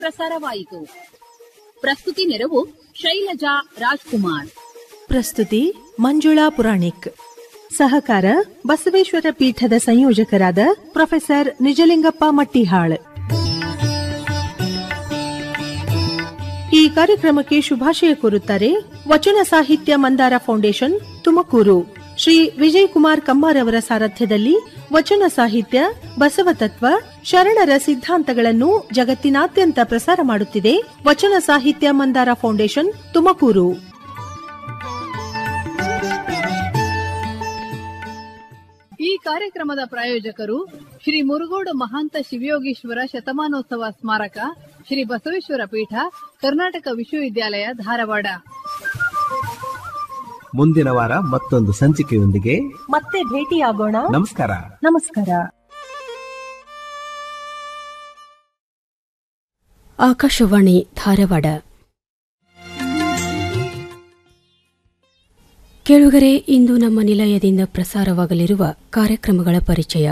ಪ್ರಸಾರವಾಯಿತು ಪ್ರಸ್ತುತಿ ನೆರವು ಶೈಲಜಾ ರಾಜ್ಕುಮಾರ್ ಪ್ರಸ್ತುತಿ ಮಂಜುಳಾ ಪುರಾಣಿಕ್ ಸಹಕಾರ ಬಸವೇಶ್ವರ ಪೀಠದ ಸಂಯೋಜಕರಾದ ಪ್ರೊಫೆಸರ್ ನಿಜಲಿಂಗಪ್ಪ ಮಟ್ಟಿಹಾಳ್ ಈ ಕಾರ್ಯಕ್ರಮಕ್ಕೆ ಶುಭಾಶಯ ಕೋರುತ್ತಾರೆ ವಚನ ಸಾಹಿತ್ಯ ಮಂದಾರ ಫೌಂಡೇಶನ್ ತುಮಕೂರು ಶ್ರೀ ವಿಜಯ್ ಕುಮಾರ್ ಕಮ್ಮಾರ್ ಅವರ ಸಾರಥ್ಯದಲ್ಲಿ ವಚನ ಸಾಹಿತ್ಯ ಬಸವತತ್ವ ಶರಣರ ಸಿದ್ಧಾಂತಗಳನ್ನು ಜಗತ್ತಿನಾದ್ಯಂತ ಪ್ರಸಾರ ಮಾಡುತ್ತಿದೆ ವಚನ ಸಾಹಿತ್ಯ ಮಂದಾರ ಫೌಂಡೇಶನ್ ತುಮಕೂರು ಈ ಕಾರ್ಯಕ್ರಮದ ಪ್ರಾಯೋಜಕರು ಶ್ರೀ ಮುರುಗೋಡು ಮಹಾಂತ ಶಿವಯೋಗೀಶ್ವರ ಶತಮಾನೋತ್ಸವ ಸ್ಮಾರಕ ಶ್ರೀ ಬಸವೇಶ್ವರ ಪೀಠ ಕರ್ನಾಟಕ ವಿಶ್ವವಿದ್ಯಾಲಯ ಧಾರವಾಡ ಮುಂದಿನ ವಾರ ಮತ್ತೊಂದು ಸಂಚಿಕೆಯೊಂದಿಗೆ ಮತ್ತೆ ಭೇಟಿಯಾಗೋಣ ನಮಸ್ಕಾರ ನಮಸ್ಕಾರ ಆಕಾಶವಾಣಿ ಧಾರವಾಡ ಕೇಳುಗರೆ ಇಂದು ನಮ್ಮ ನಿಲಯದಿಂದ ಪ್ರಸಾರವಾಗಲಿರುವ ಕಾರ್ಯಕ್ರಮಗಳ ಪರಿಚಯ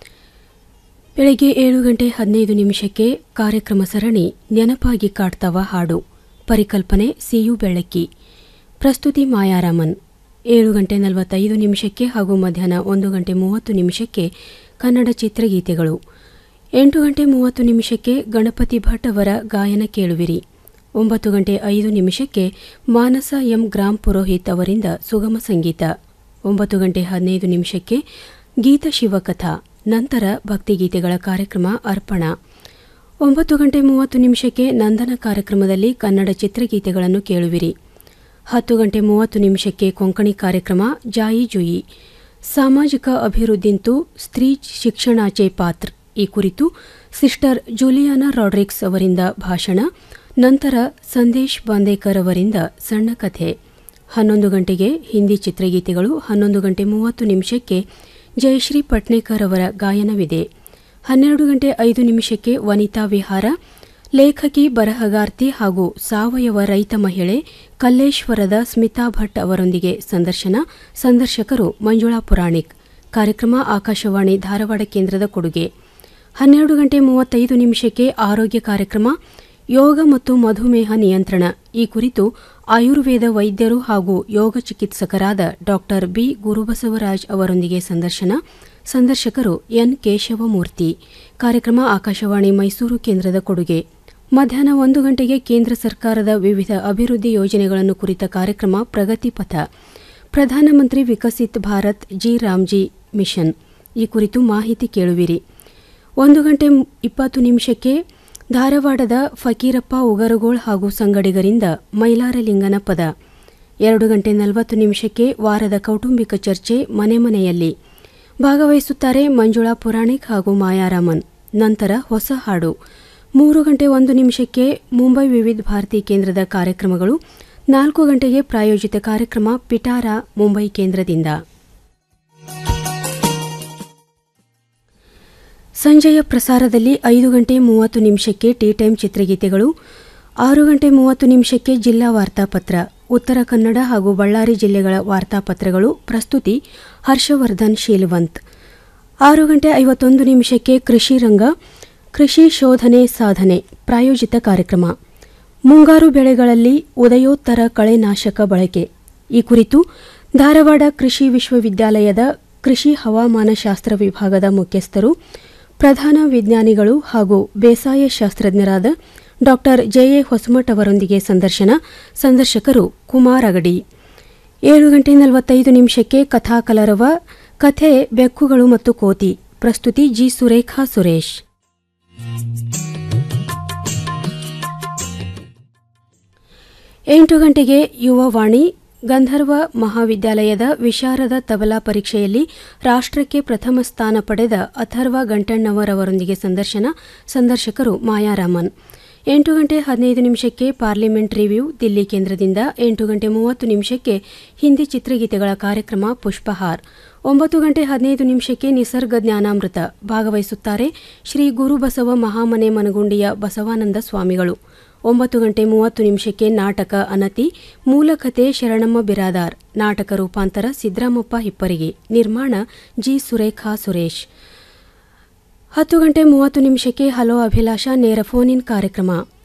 ಬೆಳಗ್ಗೆ ಏಳು ಗಂಟೆ ಹದಿನೈದು ನಿಮಿಷಕ್ಕೆ ಕಾರ್ಯಕ್ರಮ ಸರಣಿ ನೆನಪಾಗಿ ಕಾಡ್ತವ ಹಾಡು ಪರಿಕಲ್ಪನೆ ಸಿಯು ಬೆಳಕಿ ಪ್ರಸ್ತುತಿ ಮಾಯಾರಾಮನ್ ಏಳು ಗಂಟೆ ನಲವತ್ತೈದು ನಿಮಿಷಕ್ಕೆ ಹಾಗೂ ಮಧ್ಯಾಹ್ನ ಒಂದು ಗಂಟೆ ಮೂವತ್ತು ನಿಮಿಷಕ್ಕೆ ಕನ್ನಡ ಚಿತ್ರಗೀತೆಗಳು ಎಂಟು ಗಂಟೆ ಮೂವತ್ತು ನಿಮಿಷಕ್ಕೆ ಗಣಪತಿ ಭಟ್ ಅವರ ಗಾಯನ ಕೇಳುವಿರಿ ಒಂಬತ್ತು ಗಂಟೆ ಐದು ನಿಮಿಷಕ್ಕೆ ಮಾನಸ ಎಂ ಗ್ರಾಮ್ ಪುರೋಹಿತ್ ಅವರಿಂದ ಸುಗಮ ಸಂಗೀತ ಒಂಬತ್ತು ಗಂಟೆ ಹದಿನೈದು ನಿಮಿಷಕ್ಕೆ ಗೀತ ಶಿವಕಥಾ ನಂತರ ಭಕ್ತಿಗೀತೆಗಳ ಕಾರ್ಯಕ್ರಮ ಅರ್ಪಣ ಒಂಬತ್ತು ಗಂಟೆ ಮೂವತ್ತು ನಿಮಿಷಕ್ಕೆ ನಂದನ ಕಾರ್ಯಕ್ರಮದಲ್ಲಿ ಕನ್ನಡ ಚಿತ್ರಗೀತೆಗಳನ್ನು ಕೇಳುವಿರಿ ಹತ್ತು ಗಂಟೆ ಮೂವತ್ತು ನಿಮಿಷಕ್ಕೆ ಕೊಂಕಣಿ ಕಾರ್ಯಕ್ರಮ ಜಾಯಿ ಜುಯಿ ಸಾಮಾಜಿಕ ಅಭಿವೃದ್ಧಿಂತು ಸ್ತ್ರೀ ಶಿಕ್ಷಣಾಚೆ ಪಾತ್ರ ಈ ಕುರಿತು ಸಿಸ್ಟರ್ ಜೂಲಿಯಾನಾ ರಾಡ್ರಿಕ್ಸ್ ಅವರಿಂದ ಭಾಷಣ ನಂತರ ಸಂದೇಶ್ ಬಾಂದೇಕರ್ ಅವರಿಂದ ಸಣ್ಣ ಕಥೆ ಹನ್ನೊಂದು ಗಂಟೆಗೆ ಹಿಂದಿ ಚಿತ್ರಗೀತೆಗಳು ಹನ್ನೊಂದು ಗಂಟೆ ಮೂವತ್ತು ನಿಮಿಷಕ್ಕೆ ಜಯಶ್ರೀ ಪಟ್ನೇಕರ್ ಅವರ ಗಾಯನವಿದೆ ಹನ್ನೆರಡು ಗಂಟೆ ಐದು ನಿಮಿಷಕ್ಕೆ ವನಿತಾ ವಿಹಾರ ಲೇಖಕಿ ಬರಹಗಾರ್ತಿ ಹಾಗೂ ಸಾವಯವ ರೈತ ಮಹಿಳೆ ಕಲ್ಲೇಶ್ವರದ ಸ್ಮಿತಾ ಭಟ್ ಅವರೊಂದಿಗೆ ಸಂದರ್ಶನ ಸಂದರ್ಶಕರು ಮಂಜುಳಾ ಪುರಾಣಿಕ್ ಕಾರ್ಯಕ್ರಮ ಆಕಾಶವಾಣಿ ಧಾರವಾಡ ಕೇಂದ್ರದ ಕೊಡುಗೆ ಹನ್ನೆರಡು ಗಂಟೆ ಮೂವತ್ತೈದು ನಿಮಿಷಕ್ಕೆ ಆರೋಗ್ಯ ಕಾರ್ಯಕ್ರಮ ಯೋಗ ಮತ್ತು ಮಧುಮೇಹ ನಿಯಂತ್ರಣ ಈ ಕುರಿತು ಆಯುರ್ವೇದ ವೈದ್ಯರು ಹಾಗೂ ಯೋಗ ಚಿಕಿತ್ಸಕರಾದ ಡಾಕ್ಟರ್ ಬಿ ಗುರುಬಸವರಾಜ್ ಅವರೊಂದಿಗೆ ಸಂದರ್ಶನ ಸಂದರ್ಶಕರು ಎನ್ ಕೇಶವಮೂರ್ತಿ ಕಾರ್ಯಕ್ರಮ ಆಕಾಶವಾಣಿ ಮೈಸೂರು ಕೇಂದ್ರದ ಕೊಡುಗೆ ಮಧ್ಯಾಹ್ನ ಒಂದು ಗಂಟೆಗೆ ಕೇಂದ್ರ ಸರ್ಕಾರದ ವಿವಿಧ ಅಭಿವೃದ್ಧಿ ಯೋಜನೆಗಳನ್ನು ಕುರಿತ ಕಾರ್ಯಕ್ರಮ ಪ್ರಗತಿ ಪಥ ಪ್ರಧಾನಮಂತ್ರಿ Viksit Bharat G RAM G mission ಈ ಕುರಿತು ಮಾಹಿತಿ ಕೇಳುವಿರಿ ಒಂದು ಗಂಟೆ ಇಪ್ಪತ್ತು ನಿಮಿಷಕ್ಕೆ ಧಾರವಾಡದ ಫಕೀರಪ್ಪ ಉಗರಗೋಳ್ ಹಾಗೂ ಸಂಗಡಿಗರಿಂದ ಮೈಲಾರಲಿಂಗನ ಪದ ಎರಡು ಗಂಟೆ ನಲವತ್ತು ನಿಮಿಷಕ್ಕೆ ವಾರದ ಕೌಟುಂಬಿಕ ಚರ್ಚೆ ಮನೆ ಮನೆಯಲ್ಲಿ ಭಾಗವಹಿಸುತ್ತಾರೆ ಮಂಜುಳಾ ಪುರಾಣಿಕ್ ಹಾಗೂ ಮಾಯಾರಾಮನ್ ನಂತರ ಹೊಸ ಹಾಡು ಮೂರು ಗಂಟೆ ಒಂದು ನಿಮಿಷಕ್ಕೆ ಮುಂಬೈ ವಿವಿಧ ಭಾರತಿ ಕೇಂದ್ರದ ಕಾರ್ಯಕ್ರಮಗಳು ನಾಲ್ಕು ಗಂಟೆಗೆ ಪ್ರಾಯೋಜಿತ ಕಾರ್ಯಕ್ರಮ ಪಿಟಾರ ಮುಂಬೈ ಕೇಂದ್ರದಿಂದ ಸಂಜೆಯ ಪ್ರಸಾರದಲ್ಲಿ ಐದು ಗಂಟೆ ಮೂವತ್ತು ನಿಮಿಷಕ್ಕೆ ಟೀ ಟೈಮ್ ಚಿತ್ರಗೀತೆಗಳು ಆರು ಗಂಟೆ ಮೂವತ್ತು ನಿಮಿಷಕ್ಕೆ ಜಿಲ್ಲಾ ವಾರ್ತಾಪತ್ರ ಉತ್ತರ ಕನ್ನಡ ಹಾಗೂ ಬಳ್ಳಾರಿ ಜಿಲ್ಲೆಗಳ ವಾರ್ತಾಪತ್ರಗಳು ಪ್ರಸ್ತುತಿ ಹರ್ಷವರ್ಧನ್ ಶೀಲವಂತ್ ಆರು ಗಂಟೆ ಐವತ್ತೊಂದು ನಿಮಿಷಕ್ಕೆ ಕೃಷಿ ರಂಗ ಕೃಷಿ ಶೋಧನೆ ಸಾಧನೆ ಪ್ರಾಯೋಜಿತ ಕಾರ್ಯಕ್ರಮ ಮುಂಗಾರು ಬೆಳೆಗಳಲ್ಲಿ ಉದಯೋತ್ತರ ಕಳೆನಾಶಕ ಬಳಕೆ ಈ ಕುರಿತು ಧಾರವಾಡ ಕೃಷಿ ವಿಶ್ವವಿದ್ಯಾಲಯದ ಕೃಷಿ ಹವಾಮಾನಶಾಸ್ತ್ರ ವಿಭಾಗದ ಮುಖ್ಯಸ್ಥರು ಪ್ರಧಾನ ವಿಜ್ಞಾನಿಗಳು ಹಾಗೂ ಬೇಸಾಯ ಶಾಸ್ತ್ರಜ್ಞರಾದ ಡಾಕ್ಟರ್ ಜೆಎ ಹೊಸಮಠ್ ಅವರೊಂದಿಗೆ ಸಂದರ್ಶನ ಸಂದರ್ಶಕರು ಕುಮಾರ್ ಅಗಡಿ ಏಳು ಗಂಟೆ ನಲವತ್ತೈದು ನಿಮಿಷಕ್ಕೆ ಕಥಾಕಲರವ ಕಥೆ ಬೆಕ್ಕುಗಳು ಮತ್ತು ಕೋತಿ ಪ್ರಸ್ತುತಿ ಜಿ ಸುರೇಖಾ ಸುರೇಶ್ ಎಂಟು ಗಂಟೆಗೆ ಯುವವಾಣಿ ಗಂಧರ್ವ ಮಹಾವಿದ್ಯಾಲಯದ ವಿಶಾರದ ತಬಲಾ ಪರೀಕ್ಷೆಯಲ್ಲಿ ರಾಷ್ಟ್ರಕ್ಕೆ ಪ್ರಥಮ ಸ್ಥಾನ ಪಡೆದ ಅಥರ್ವ ಗಂಟಣ್ಣವರವರೊಂದಿಗೆ ಸಂದರ್ಶನ ಸಂದರ್ಶಕರು ಮಾಯಾರಾಮನ್ ಎಂಟು ಗಂಟೆ ಹದಿನೈದು ನಿಮಿಷಕ್ಕೆ ಪಾರ್ಲಿಮೆಂಟ್ ರಿವ್ಯೂ ದಿಲ್ಲಿ ಕೇಂದ್ರದಿಂದ ಎಂಟು ಗಂಟೆ ಮೂವತ್ತು ನಿಮಿಷಕ್ಕೆ ಹಿಂದಿ ಚಿತ್ರಗೀತೆಗಳ ಕಾರ್ಯಕ್ರಮ ಪುಷ್ಪಹಾರ್ ಒಂಬತ್ತು ಗಂಟೆ ಹದಿನೈದು ನಿಮಿಷಕ್ಕೆ ನಿಸರ್ಗ ಜ್ಞಾನಾಮೃತ ಭಾಗವಹಿಸುತ್ತಾರೆ ಶ್ರೀ ಗುರುಬಸವ ಮಹಾಮನೆ ಮನಗುಂಡಿಯ ಬಸವಾನಂದ ಸ್ವಾಮಿಗಳು ಒಂಬತ್ತು ಗಂಟೆ ಮೂವತ್ತು ನಿಮಿಷಕ್ಕೆ ನಾಟಕ ಅನತಿ ಮೂಲಕಥೆ ಶರಣಮ್ಮ ಬಿರಾದಾರ್ ನಾಟಕ ರೂಪಾಂತರ ಸಿದ್ದರಾಮಪ್ಪ ಹಿಪ್ಪರಿಗೆ ನಿರ್ಮಾಣ ಜಿ ಸುರೇಖಾ ಸುರೇಶ್ ಹತ್ತು ಗಂಟೆ ಮೂವತ್ತು ನಿಮಿಷಕ್ಕೆ ಹಲೋ ಅಭಿಲಾಷ ನೇರ ಫೋನ್ ಇನ್ ಕಾರ್ಯಕ್ರಮ